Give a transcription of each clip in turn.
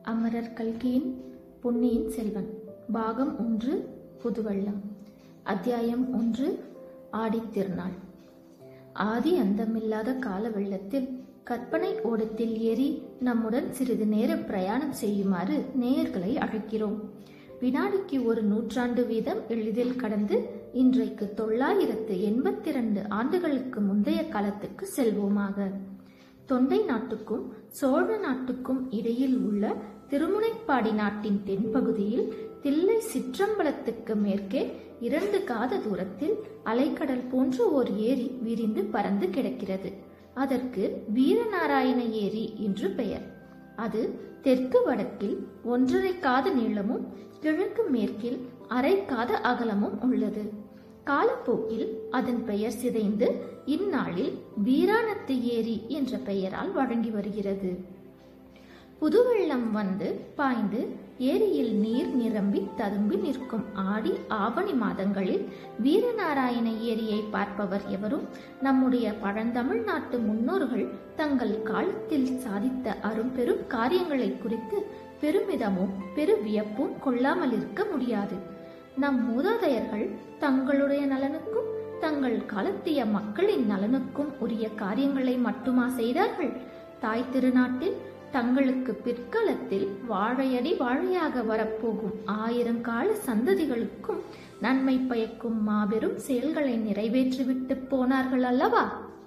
அமரர் கல்கியின் பொன்னியின் செல்வன் பாகம் ஒன்று புதுவெள்ளம் அத்தியாயம் ஒன்று ஆடித்திருநாள் ஆதி அந்தமில்லாத கால வெள்ளத்தில் கற்பனை ஓடத்தில் ஏறி நம்முடன் சிறிது நேரம் பிரயாணம் செய்யுமாறு நேயர்களை அழைக்கிறோம் வினாடிக்கு ஒரு நூற்றாண்டு வீதம் எளிதில் கடந்து இன்றைக்கு தொள்ளாயிரத்து எண்பத்தி இரண்டு ஆண்டுகளுக்கு முந்தைய காலத்துக்கு செல்வோமாக தொண்டை நாட்டுக்கும் சோழ நாட்டுக்கும் இடையில் உள்ள திருமுனைப்பாடி நாட்டின் தென்பகுதியில் தில்லை சிற்றம்பலத்துக்கு மேற்கே இரண்டு காத தூரத்தில் அலைக்கடல் போன்ற ஓர் ஏரி விரிந்து பறந்து கிடக்கிறது அதற்கு வீரநாராயண ஏரி என்று பெயர் அது தெற்கு வடக்கில் ஒன்றரை காத நீளமும் கிழக்கு மேற்கில் அரை காத அகலமும் உள்ளது காலப்போக்கில் அதன் பெயர் சிதைந்து இந்நாளில் வீராணத்து ஏரி என்ற பெயரால் வழங்கி வருகிறது புதுவெள்ளம் வந்து பாய்ந்து ஏரியில் நீர் நிரம்பி ததும்பி நிற்கும் ஆடி ஆவணி மாதங்களில் வீரநாராயண ஏரியை பார்ப்பவர் எவரும் நம்முடைய பழந்தமிழ் நாட்டு முன்னோர்கள் தங்கள் காலத்தில் சாதித்த அரும்பெரும் காரியங்களை குறித்து பெருமிதமும் பெருவியப்பும் கொள்ளாமல் இருக்க முடியாது நம் மூதாதையர்கள் தங்களுடைய நலனுக்கும் தங்கள் காலத்திய மக்களின் நலனுக்கும் உரிய காரியங்களை மட்டுமா செய்தார்கள் தாய் திருநாட்டில் தங்களுக்கு பிற்காலத்தில் வாழையடி வாழையாக வரப்போகும் ஆயிரங்கால சந்ததிகளுக்கும் நன்மை பயக்கும் மாபெரும் செயல்களை நிறைவேற்றிவிட்டு போனார்கள் அல்லவா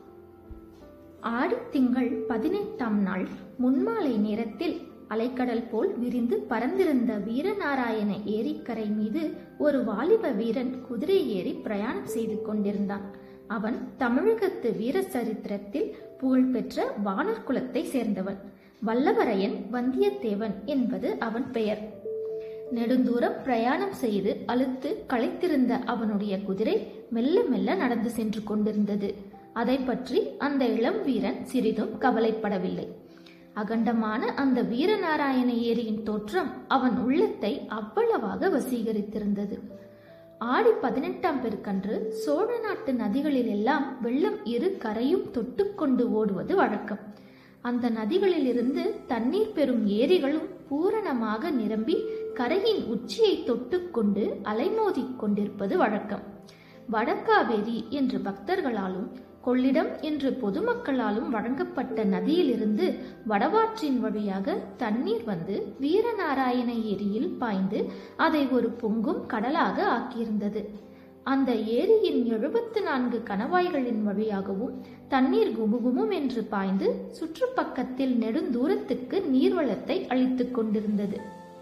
ஆடித்திங்கள் பதினெட்டாம் நாள் முன்மாலை நேரத்தில் அலைக்கடல் போல் விரிந்து பறந்திருந்த வீரநாராயண ஏரிக்கரை மீது ஒரு வாலிப வீரன் குதிரை ஏறி பிரயாணம் செய்து கொண்டிருந்தான் அவன் தமிழகத்து வீர சரித்திரத்தில் புகழ்பெற்ற வானர் குலத்தை சேர்ந்தவன் வல்லவரையன் வந்தியத்தேவன் என்பது அவன் பெயர் நெடுந்தூரம் பிரயாணம் செய்து அழுத்து களைத்திருந்த அவனுடைய குதிரை மெல்ல மெல்ல நடந்து சென்று கொண்டிருந்தது அதை பற்றி அந்த இளம் வீரன் சிறிதும் கவலைப்படவில்லை அகண்டமான அந்த வீரநாராயண ஏரியின் தோற்றம் அவன் உள்ளத்தை அவ்வளவாக வசீகரித்திருந்தது ஆடி பதினெட்டாம் பெருக்கன்று சோழ நாட்டு நதிகளில் எல்லாம் வெள்ளம் இரு கரையும் தொட்டுக்கொண்டு ஓடுவது வழக்கம் அந்த நதிகளிலிருந்து தண்ணீர் பெறும் ஏரிகளும் பூரணமாக நிரம்பி கரையின் உச்சியை தொட்டுக்கொண்டு அலைமோதிக் கொண்டிருப்பது வழக்கம் வடக்காவேரி என்று பக்தர்களாலும் கொள்ளிடம் என்று பொதுமக்களாலும் வழங்கப்பட்ட நதியிலிருந்து வடவாற்றின் வழியாக தண்ணீர் வந்து வீரநாராயண ஏரியில் பாய்ந்து அதை ஒரு பொங்கும் கடலாக ஆக்கியிருந்தது அந்த ஏரியின் எழுபத்து நான்கு கணவாய்களின் வழியாகவும் தண்ணீர் குமுகுமும் என்று பாய்ந்து சுற்றுப்பக்கத்தில் நெடுந்தூரத்துக்கு நீர்வளத்தை அளித்துக் கொண்டிருந்தது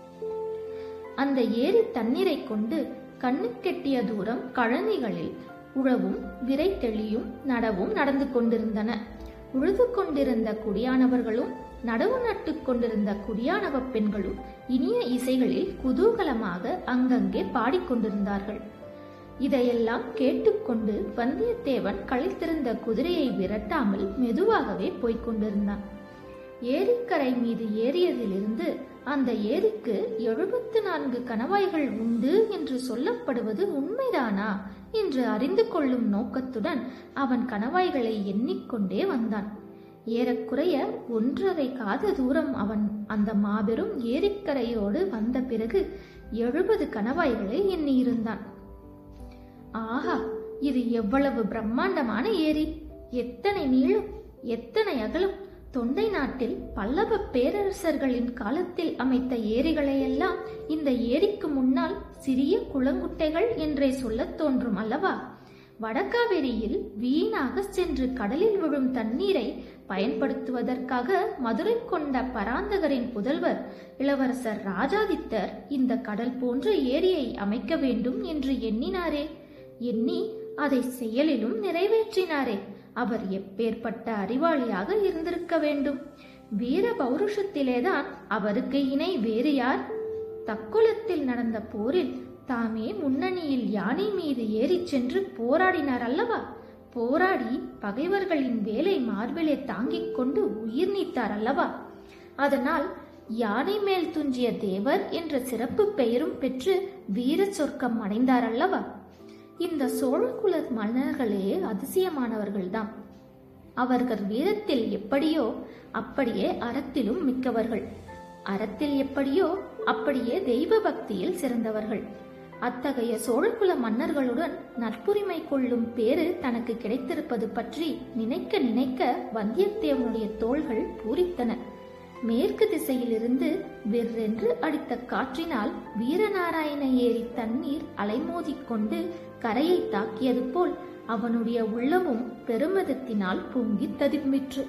அந்த ஏரி தண்ணீரை கொண்டு கண்ணுக்கெட்டிய தூரம் கழனிகளில் உழவும் விரை தெளியும் நடவும் நடந்து கொண்டிருந்தன உழுது கொண்டிருந்த குடியானவர்களும் நடவு நட்டு கொண்டிருந்த குடியானவ பெண்களும் இனிய இசைகளில் குதூகலமாக அங்கங்கே பாடிக்கொண்டிருந்தார்கள் இதையெல்லாம் கேட்டுக்கொண்டு வந்தியத்தேவன் கழித்திருந்த குதிரையை விரட்டாமல் மெதுவாகவே போய்க் கொண்டிருந்தான் ஏரிக்கரை மீது ஏறியதிலிருந்து அந்த ஏரிக்கு எழுபத்து நான்கு கணவாய்கள் உண்டு என்று சொல்லப்படுவது உண்மைதானா என்று அறிந்து கொள்ளும் நோக்கத்துடன் அவன் கணவாய்களை எண்ணிக்கொண்டே வந்தான் ஏறக்குறைய ஒன்றரை காத தூரம் அவன் அந்த மாபெரும் ஏரிக்கரையோடு வந்த பிறகு எழுபது கணவாய்களை எண்ணியிருந்தான் ஆஹா இது எவ்வளவு பிரம்மாண்டமான ஏரி எத்தனை நீளம் எத்தனை அகலம் தொண்டை நாட்டில் பல்லவ பேரரசர்களின் காலத்தில் அமைத்த ஏரிகளையெல்லாம் இந்த ஏரிக்கு முன்னால் சிறிய குளங்குட்டைகள் என்றே சொல்லத் தோன்றும் அல்லவா வடகாவேரியில் வீணாக சென்று கடலில் விழும் தண்ணீரை பயன்படுத்துவதற்காக மதுரை கொண்ட பராந்தகரின் புதல்வர் இளவரசர் ராஜாதித்தர் இந்த கடல் போன்ற ஏரியை அமைக்க வேண்டும் என்று எண்ணினாரே எண்ணி அதை செயலிலும் நிறைவேற்றினாரே அவர் எப்பேற்பட்ட அறிவாளியாக இருந்திருக்க வேண்டும் வீர பௌருஷத்திலேதான் அவருக்கு இணை வேறு யார் தக்குளத்தில் நடந்த போரில் தாமே முன்னணியில் யானை மீது ஏறிச் சென்று போராடினார் அல்லவா போராடி பகைவர்களின் வேலை மார்பிலே தாங்கிக் கொண்டு உயிர் நீத்தார் அல்லவா அதனால் யானை மேல் துஞ்சிய தேவர் என்ற சிறப்பு பெயரும் பெற்று வீர சொர்க்கம் அடைந்தார் அல்லவா இந்த சோழகுல மன்னர்களே அதிசயமானவர்கள்தான் அவர்கள் வீரத்தில் எப்படியோ அப்படியே அறத்திலும் மிக்கவர்கள் அறத்தில் எப்படியோ அப்படியே தெய்வ பக்தியில் சிறந்தவர்கள் அத்தகைய சோழகுல மன்னர்களுடன் நட்புரிமை கொள்ளும் பேறு தனக்கு கிடைத்திருப்பது பற்றி நினைக்க நினைக்க வந்தியத்தேவனுடைய தோள்கள் பூரித்தன மேற்கு திசையிலிருந்து வெர்ரென்று அடித்த காற்றினால் வீரநாராயண ஏரி தண்ணீர் அலைமோதிக் கொண்டு கரையை தாக்கியது போல் அவனுடைய உள்ளமும் பெருமிதத்தினால் பொங்கி ததும்பிற்று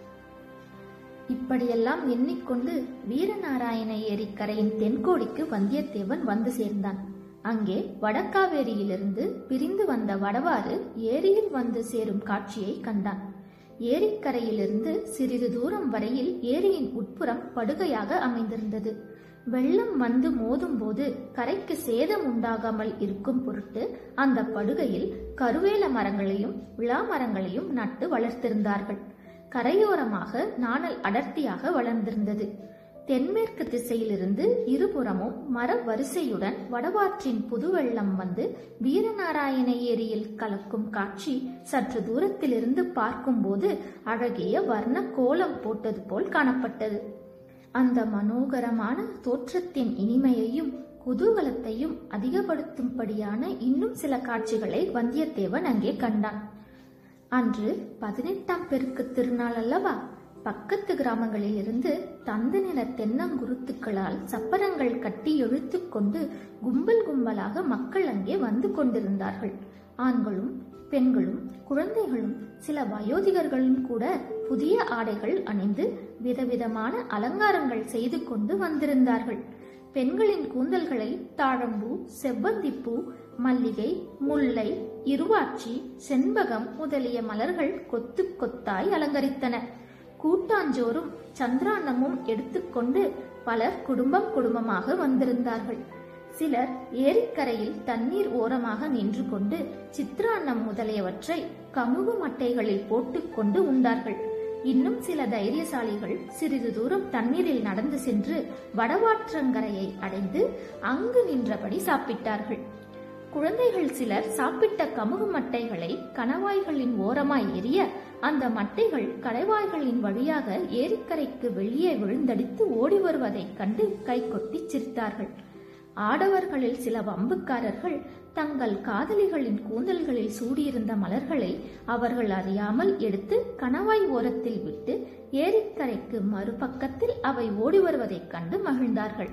இப்படியெல்லாம் எண்ணிக்கொண்டு வீரநாராயண ஏரி கரையின் தென்கோடிக்கு வந்தியத்தேவன் வந்து சேர்ந்தான் அங்கே வடக்காவேரியிலிருந்து பிரிந்து வந்த வடவாறு ஏரியில் வந்து சேரும் காட்சியை கண்டான் ஏரிக்கரையிலிருந்து சிறிது தூரம் வரையில் ஏரியின் உட்புறம் படுகையாக அமைந்திருந்தது வெள்ளம் வந்து மோதும் போது கரைக்கு சேதம் உண்டாகாமல் இருக்கும் பொருட்டு அந்த படுகையில் கருவேல மரங்களையும் விழா மரங்களையும் நட்டு வளர்த்திருந்தார்கள் கரையோரமாக நாணல் அடர்த்தியாக வளர்ந்திருந்தது தென்மேற்கு திசையிலிருந்து இருபுறமும் மர வரிசையுடன் வடவாற்றின் புதுவெள்ளம் வந்து வீரநாராயண ஏரியில் கலக்கும் காட்சி சற்று தூரத்திலிருந்து பார்க்கும்போது அழகிய வர்ண கோலம் போட்டது போல் காணப்பட்டது அந்த மனோகரமான தோற்றத்தின் இனிமையையும் குதூகலத்தையும் அதிகப்படுத்தும்படியான இன்னும் சில காட்சிகளை வந்தியத்தேவன் அங்கே கண்டான் அன்று பதினெட்டாம் பெருக்கு திருநாள் அல்லவா பக்கத்து கிராமங்களில் இருந்து தந்த நிற தென்னங்குருத்துக்களால் சப்பரங்கள் கட்டி இழுத்து கொண்டு கும்பல் கும்பலாக மக்கள் அங்கே வந்து கொண்டிருந்தார்கள் ஆண்களும் பெண்களும் குழந்தைகளும் சில வயோதிகர்களும் கூட புதிய ஆடைகள் அணிந்து விதவிதமான அலங்காரங்கள் செய்து கொண்டு வந்திருந்தார்கள் பெண்களின் கூந்தல்களை தாழம்பூ செவ்வந்திப்பூ மல்லிகை முல்லை இருவாட்சி செண்பகம் முதலிய மலர்கள் கொத்து கொத்தாய் அலங்கரித்தன கூட்டாஞ்சோறும் சந்திரான்னமும் எடுத்துக்கொண்டு பலர் குடும்பம் குடும்பமாக வந்திருந்தார்கள் சிலர் ஏரிக்கரையில் தண்ணீர் ஓரமாக நின்று கொண்டு சித்ரான்னம் முதலியவற்றை கமுகு மட்டைகளில் போட்டுக்கொண்டு உண்டார்கள் இன்னும் சில தைரியசாலிகள் சிறிது தூரம் தண்ணீரில் நடந்து சென்று வடவாற்றங்கரையை அடைந்து அங்கு நின்றபடி சாப்பிட்டார்கள் குழந்தைகள் சிலர் சாப்பிட்ட கமுகு மட்டைகளை கணவாய்களின் ஓரமாய் எரிய அந்த மட்டைகள் கடைவாய்களின் வழியாக ஏரிக்கரைக்கு வெளியே விழுந்தடித்து ஓடி வருவதைக் கண்டு கைகொட்டி சிரித்தார்கள் ஆடவர்களில் சில வம்புக்காரர்கள் தங்கள் காதலிகளின் கூந்தல்களில் சூடியிருந்த மலர்களை அவர்கள் அறியாமல் எடுத்து கணவாய் ஓரத்தில் விட்டு ஏரிக்கரைக்கு மறுபக்கத்தில் அவை ஓடி வருவதைக் கண்டு மகிழ்ந்தார்கள்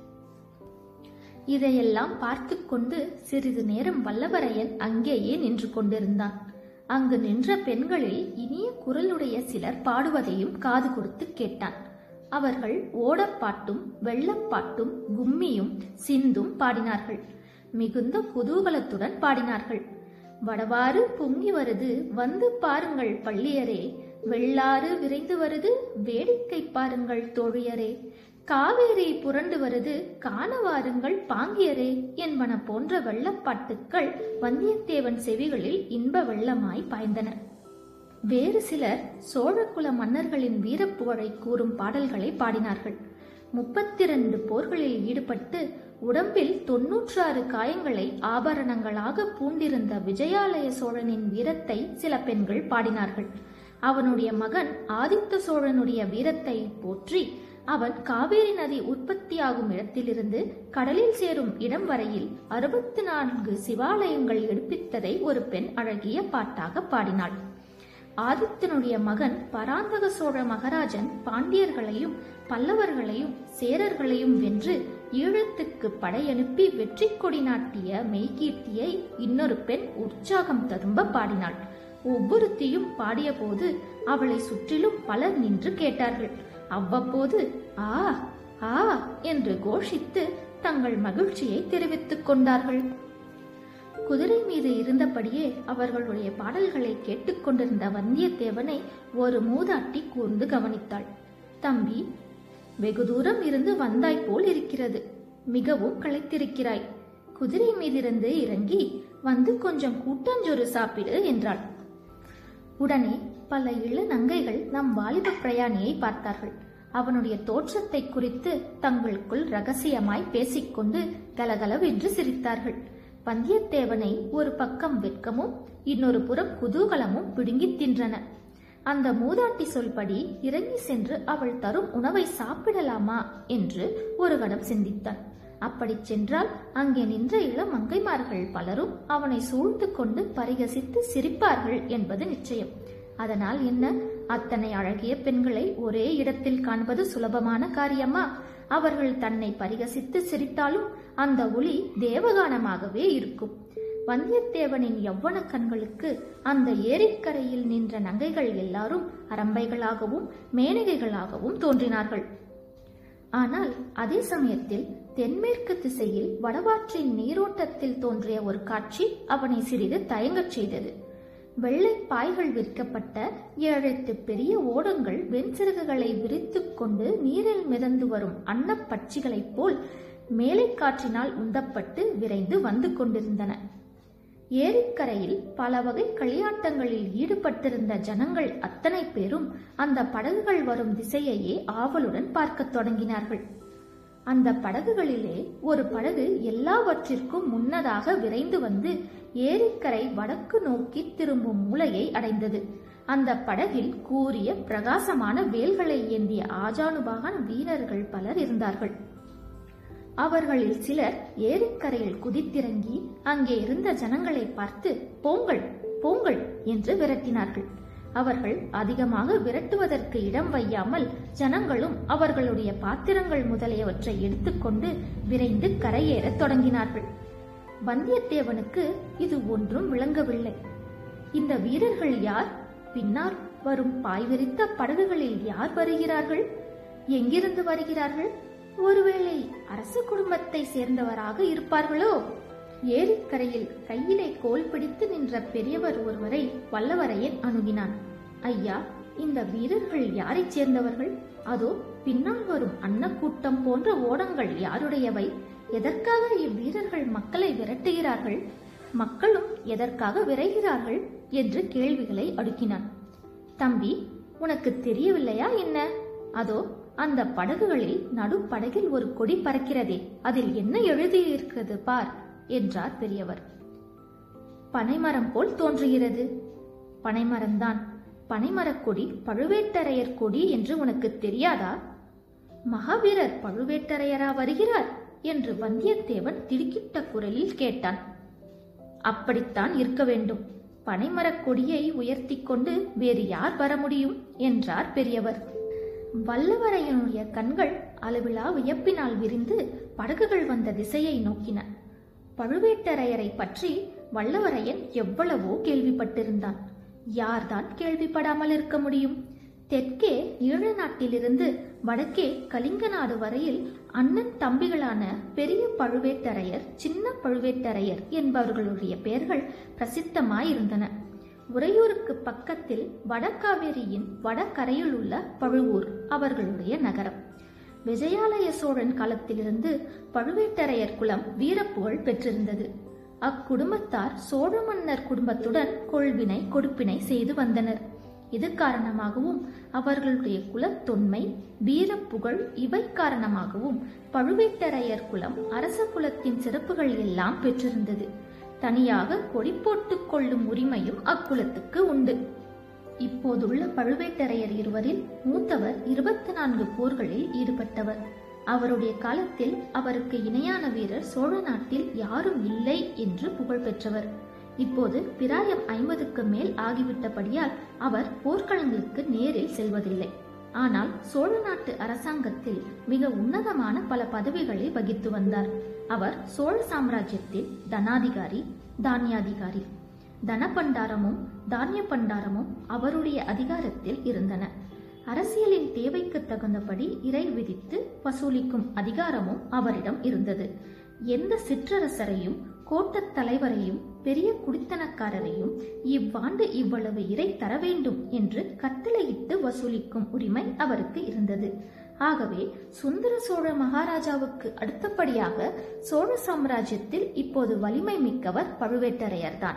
இதையெல்லாம் பார்த்து கொண்டு சிறிது நேரம் வல்லவரையன் அங்கேயே நின்று கொண்டிருந்தான் அங்கு நின்ற பெண்களில் இனிய குரலுடைய சிலர் பாடுவதையும் காது கொடுத்து கேட்டான் அவர்கள் ஓடப்பாட்டும் வெள்ளப்பாட்டும் கும்மியும் சிந்தும் பாடினார்கள் மிகுந்த குதூகலத்துடன் பாடினார்கள் வடவாறு பொங்கி வருது வந்து பாருங்கள் பள்ளியரே வெள்ளாறு விரைந்து வருது வேடிக்கை பாருங்கள் தோழியரே காவேரி புரண்டு வருது காண வாருங்கள் பாங்கியரே என்பன போன்ற வெள்ளப்பாட்டுக்கள் வந்தியத்தேவன் செவிகளில் இன்ப வெள்ளமாய் பாய்ந்தன வேறு சிலர் சோழகுல மன்னர்களின் வீரப்புகழை கூறும் பாடல்களை பாடினார்கள் முப்பத்திரண்டு போர்களில் ஈடுபட்டு உடம்பில் தொன்னூற்றாறு காயங்களை ஆபரணங்களாக பூண்டிருந்த விஜயாலய சோழனின் வீரத்தை சில பெண்கள் பாடினார்கள் அவனுடைய மகன் ஆதித்த சோழனுடைய வீரத்தை போற்றி அவன் காவேரி நதி உற்பத்தியாகும் இடத்திலிருந்து கடலில் சேரும் இடம் வரையில் அறுபத்து நான்கு சிவாலயங்கள் எடுப்பித்ததை ஒரு பெண் அழகிய பாட்டாக பாடினாள் ஆதித்தனுடைய மகன் பராந்தக சோழ மகாராஜன் பாண்டியர்களையும் பல்லவர்களையும் சேரர்களையும் வென்று ஈழத்துக்கு படையனுப்பி வெற்றி கொடி நாட்டிய மெய்கீர்த்தியை இன்னொரு பெண் உற்சாகம் ததும்ப பாடினாள் ஒவ்வொருத்தியும் பாடியபோது அவளை சுற்றிலும் பலர் நின்று கேட்டார்கள் அவ்வப்போது ஆ ஆ என்று கோஷித்து தங்கள் மகிழ்ச்சியை தெரிவித்துக் கொண்டார்கள் குதிரை மீது இருந்தபடியே அவர்களுடைய பாடல்களை கேட்டுக்கொண்டிருந்த வந்தியத்தேவனை ஒரு மூதாட்டி கூர்ந்து கவனித்தாள் தம்பி வெகு தூரம் இருந்து வந்தாய் போல் இருக்கிறது மிகவும் களைத்திருக்கிறாய் குதிரை மீதிருந்து இறங்கி வந்து கொஞ்சம் கூட்டாஞ்சோறு சாப்பிடு என்றாள் உடனே பல இள நங்கைகள் நம் வாலிப பிரயாணியை பார்த்தார்கள் அவனுடைய தோற்றத்தை குறித்து தங்களுக்குள் ரகசியமாய் பேசிக்கொண்டு கலகலவென்று சிரித்தார்கள் வந்தியத்தேவனை ஒரு பக்கம் வெட்கமும் இன்னொரு புறம் குதூகலமும் பிடுங்கித் தின்றன அந்த மூதாட்டி சொல்படி இறங்கி சென்று அவள் தரும் உணவை சாப்பிடலாமா என்று ஒரு கணம் சிந்தித்தான் அப்படி சென்றால் அங்கே நின்ற இளம் மங்கைமார்கள் பலரும் அவனை சூழ்ந்து கொண்டு பரிகசித்து சிரிப்பார்கள் என்பது நிச்சயம் அதனால் என்ன அத்தனை அழகிய பெண்களை ஒரே இடத்தில் காண்பது சுலபமான காரியமா அவர்கள் தன்னை பரிகசித்து சிரித்தாலும் அந்த ஒளி தேவகானமாகவே இருக்கும் வந்தியத்தேவனின் யவ்வன கண்களுக்கு அந்த ஏரிக்கரையில் நின்ற நங்கைகள் எல்லாரும் அரம்பைகளாகவும் மேனகைகளாகவும் தோன்றினார்கள் ஆனால் அதே சமயத்தில் தென்மேற்கு திசையில் வடவாற்றின் நீரோட்டத்தில் தோன்றிய ஒரு காட்சி அவனை சிறிது தயங்கச் செய்தது வெள்ளை பாய்கள் விற்கப்பட்ட ஏழெட்டு பெரிய ஓடங்கள் வெண்சிறகுகளை விரித்துக் கொண்டு நீரில் மிதந்து வரும் அன்னப்பட்சிகளைப் போல் மேலை காற்றினால் உந்தப்பட்டு விரைந்து வந்து கொண்டிருந்தன ஏரிக்கரையில் பல வகை களியாட்டங்களில் ஈடுபட்டிருந்த ஜனங்கள் அத்தனை பேரும் அந்த படகுகள் வரும் திசையையே ஆவலுடன் பார்க்கத் தொடங்கினார்கள் அந்த படகுகளிலே ஒரு படகு எல்லாவற்றிற்கும் முன்னதாக விரைந்து வந்து ஏரிக்கரை வடக்கு நோக்கி திரும்பும் மூலையை அடைந்தது அந்த படகில் கூரிய பிரகாசமான வேல்களை ஏந்திய ஆஜானுபாகன் வீரர்கள் பலர் இருந்தார்கள் அவர்களில் சிலர் ஏரிக்கரையில் குதித்திறங்கி அங்கே இருந்த ஜனங்களை பார்த்து போங்கள் போங்கள் என்று விரட்டினார்கள் அவர்கள் அதிகமாக விரட்டுவதற்கு இடம் வையாமல் ஜனங்களும் அவர்களுடைய பாத்திரங்கள் முதலியவற்றை எடுத்துக்கொண்டு விரைந்து கரையேறத் தொடங்கினார்கள் வந்தியத்தேவனுக்கு இது ஒன்றும் விளங்கவில்லை இந்த வீரர்கள் யார் பின்னால் வரும் பாய் விரித்த படகுகளில் யார் வருகிறார்கள் எங்கிருந்து வருகிறார்கள் ஒருவேளை அரச குடும்பத்தை சேர்ந்தவராக இருப்பார்களோ ஏரிக்கரையில் கையிலே கோல் பிடித்து நின்ற பெரியவர் ஒருவரை வல்லவரையன் அணுகினான் ஐயா இந்த வீரர்கள் யாரைச் சேர்ந்தவர்கள் அதோ பின்னால் வரும் அன்னக்கூட்டம் போன்ற ஓடங்கள் யாருடையவை எதற்காக இவ்வீரர்கள் மக்களை விரட்டுகிறார்கள் மக்களும் எதற்காக விரைகிறார்கள் என்று கேள்விகளை அடுக்கினான் தம்பி உனக்கு தெரியவில்லையா என்ன அதோ அந்த படகுகளில் நடுப்படகில் ஒரு கொடி பறக்கிறதே அதில் என்ன எழுதியிருக்கிறது பார் என்றார் பெரியவர் பனைமரம் போல் தோன்றுகிறது பனைமரம்தான் பனைமரக் கொடி பழுவேட்டரையர் கொடி என்று உனக்கு தெரியாதா மகாவீரர் பழுவேட்டரையரா வருகிறார் என்று வந்தியத்தேவன் திடுக்கிட்ட குரலில் கேட்டான் அப்படித்தான் இருக்க வேண்டும் பனைமரக் கொடியை உயர்த்தி கொண்டு வேறு யார் வர முடியும் என்றார் பெரியவர் வல்லவரையனுடைய கண்கள் அளவிலா வியப்பினால் விரிந்து படகுகள் வந்த திசையை நோக்கின பழுவேட்டரையரை பற்றி வல்லவரையன் எவ்வளவோ கேள்விப்பட்டிருந்தான் யார்தான் கேள்விப்படாமல் இருக்க முடியும் தெற்கே ஈழ நாட்டிலிருந்து வடக்கே கலிங்க நாடு வரையில் அண்ணன் தம்பிகளான பெரிய பழுவேட்டரையர் சின்ன பழுவேட்டரையர் என்பவர்களுடைய பெயர்கள் பிரசித்தமாயிருந்தன உறையூருக்கு பக்கத்தில் வடகாவேரியின் வடகரையில் உள்ள பழுவூர் அவர்களுடைய நகரம் விஜயாலய சோழன் காலத்திலிருந்து பழுவேட்டரையர் குலம் வீரப்புகழ் பெற்றிருந்தது அக்குடும்பத்தார் சோழ மன்னர் குடும்பத்துடன் கொள்வினை கொடுப்பினை செய்து வந்தனர் இது காரணமாகவும் அவர்களுடைய குலத்தொன்மை வீரப்புகழ் இவை காரணமாகவும் பழுவேட்டரையர் குலம் அரச குலத்தின் சிறப்புகள் எல்லாம் பெற்றிருந்தது தனியாக கொடி போட்டுக் கொள்ளும் உரிமையும் அக்குலத்துக்கு உண்டு இப்போதுள்ள பழுவேட்டரையர் இருவரில் மூத்தவர் இருபத்தி நான்கு போர்களில் ஈடுபட்டவர் அவருடைய காலத்தில் அவருக்கு இணையான வீரர் சோழ நாட்டில் யாரும் இல்லை என்று புகழ் பெற்றவர் இப்போது பிராயம் ஐம்பதுக்கு மேல் ஆகிவிட்டபடியால் அவர் போர்க்களங்களுக்கு நேரில் செல்வதில்லை ஆனால் சோழ நாட்டு அரசாங்கத்தில் மிக உன்னதமான பல பதவிகளை வகித்து வந்தார் அவர் சோழ சாம்ராஜ்யத்தில் தனாதிகாரி தானியாதிகாரி தனபண்டாரமும் தானிய பண்டாரமும் அவருடைய அதிகாரத்தில் இருந்தன அரசியலின் தேவைக்கு தகுந்தபடி இறை விதித்து வசூலிக்கும் அதிகாரமும் அவரிடம் இருந்தது எந்த சிற்றரசரையும் கோட்டத் தலைவரையும் பெரிய குடித்தனக்காரரையும் இவ்வாண்டு இவ்வளவு இறை தர வேண்டும் என்று கட்டளையிட்டு வசூலிக்கும் உரிமை அவருக்கு இருந்தது ஆகவே சுந்தர சோழ மகாராஜாவுக்கு அடுத்தபடியாக சோழ சாம்ராஜ்யத்தில் இப்போது வலிமை மிக்கவர் பழுவேட்டரையர்தான்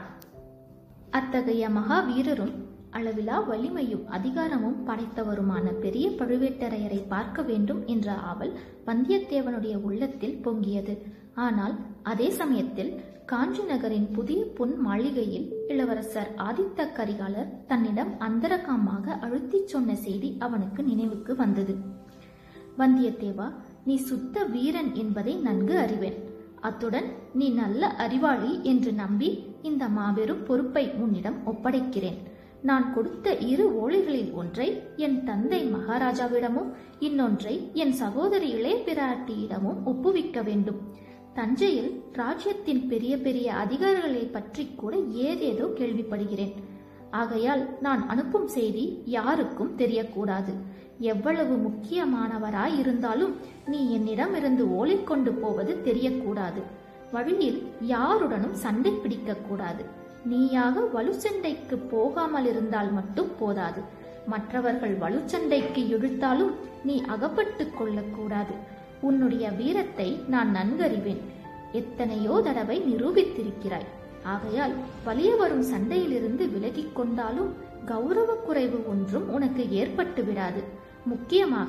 அத்தகைய மகாவீரரும் அளவிலா வலிமையும் அதிகாரமும் படைத்தவருமான பெரிய பழுவேட்டரையரை பார்க்க வேண்டும் என்ற ஆவல் வந்தியத்தேவனுடைய உள்ளத்தில் பொங்கியது ஆனால் அதே சமயத்தில் காஞ்சி நகரின் புதிய பொன் மாளிகையில் இளவரசர் ஆதித்த கரிகாலர் தன்னிடம் அந்தரங்கமாக அழுத்திச் சொன்ன செய்தி அவனுக்கு நினைவுக்கு வந்தது வந்தியத்தேவா நீ சுத்த வீரன் என்பதை நன்கு அறிவேன் அத்துடன் நீ நல்ல அறிவாளி என்று நம்பி இந்த மாபெரும் பொறுப்பை உன்னிடம் ஒப்படைக்கிறேன் நான் கொடுத்த இரு ஓலைகளில் ஒன்றை என் தந்தை மகாராஜாவிடமும் இன்னொன்றை என் சகோதரி இளைய பிராட்டியிடமும் ஒப்புவிக்க வேண்டும் தஞ்சையில் ராஜ்யத்தின் பெரிய பெரிய அதிகாரிகளை பற்றி கூட ஏதேதோ கேள்விப்படுகிறேன் ஆகையால் நான் அனுப்பும் செய்தி யாருக்கும் தெரியக்கூடாது எவ்வளவு முக்கியமானவராய் இருந்தாலும் நீ என்னிடமிருந்து ஓலை கொண்டு போவது தெரியக்கூடாது வழியில் யாருடனும் சண்டை பிடிக்கக்கூடாது நீயாக வலுச்சண்டைக்கு போகாமல் இருந்தால் மட்டும் போதாது மற்றவர்கள் வலுச்சண்டைக்கு இழுத்தாலும் நீ அகப்பட்டு கொள்ளக்கூடாது உன்னுடைய வீரத்தை நான் நன்கறிவேன் எத்தனையோ தடவை நிரூபித்திருக்கிறாய் ஆகையால் வலிய வரும் சண்டையிலிருந்து விலகிக் கொண்டாலும் கௌரவ குறைவு ஒன்றும் உனக்கு ஏற்பட்டு விடாது முக்கியமாக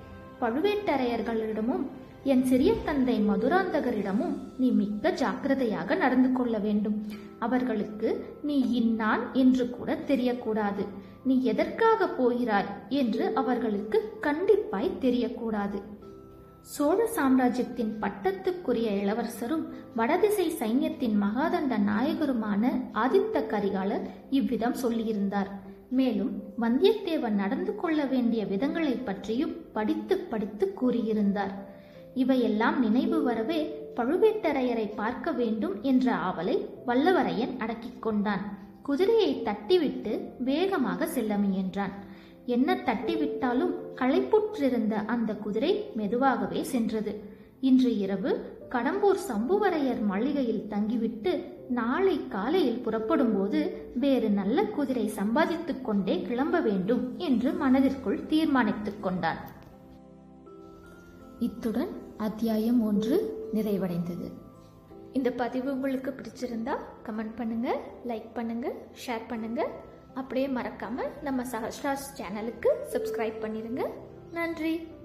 பழுவேட்டரையர்களிடமும் என் சிறிய தந்தை மதுராந்தகரிடமும் நீ மிக்க ஜாக்கிரதையாக நடந்து கொள்ள வேண்டும் அவர்களுக்கு நீ இன்னான் என்று கூட தெரியக்கூடாது நீ எதற்காக போகிறாய் என்று அவர்களுக்கு கண்டிப்பாய் தெரியக்கூடாது சோழ சாம்ராஜ்யத்தின் பட்டத்துக்குரிய இளவரசரும் வடதிசை சைன்யத்தின் மகாதண்ட நாயகருமான ஆதித்த கரிகாலர் இவ்விதம் சொல்லியிருந்தார் மேலும் வந்தியத்தேவன் நடந்து கொள்ள வேண்டிய விதங்களைப் பற்றியும் படித்து படித்து கூறியிருந்தார் இவையெல்லாம் நினைவு வரவே பழுவேட்டரையரை பார்க்க வேண்டும் என்ற ஆவலை வல்லவரையன் அடக்கிக் கொண்டான் குதிரையை தட்டிவிட்டு வேகமாக செல்ல முயன்றான் என்ன தட்டிவிட்டாலும் களைப்புற்றிருந்த அந்த குதிரை மெதுவாகவே சென்றது இன்று இரவு கடம்பூர் சம்புவரையர் மாளிகையில் தங்கிவிட்டு நாளை காலையில் புறப்படும்போது வேறு நல்ல குதிரை சம்பாதித்துக் கொண்டே கிளம்ப வேண்டும் என்று மனதிற்குள் தீர்மானித்துக் கொண்டான் இத்துடன் அத்தியாயம் ஒன்று நிறைவடைந்தது இந்த பதிவு உங்களுக்கு பிடிச்சிருந்தா கமெண்ட் பண்ணுங்க லைக் பண்ணுங்க ஷேர் பண்ணுங்க அப்படியே மறக்காம நம்ம சஹஸ்ராஸ் சேனலுக்கு சப்ஸ்கிரைப் பண்ணிருங்க நன்றி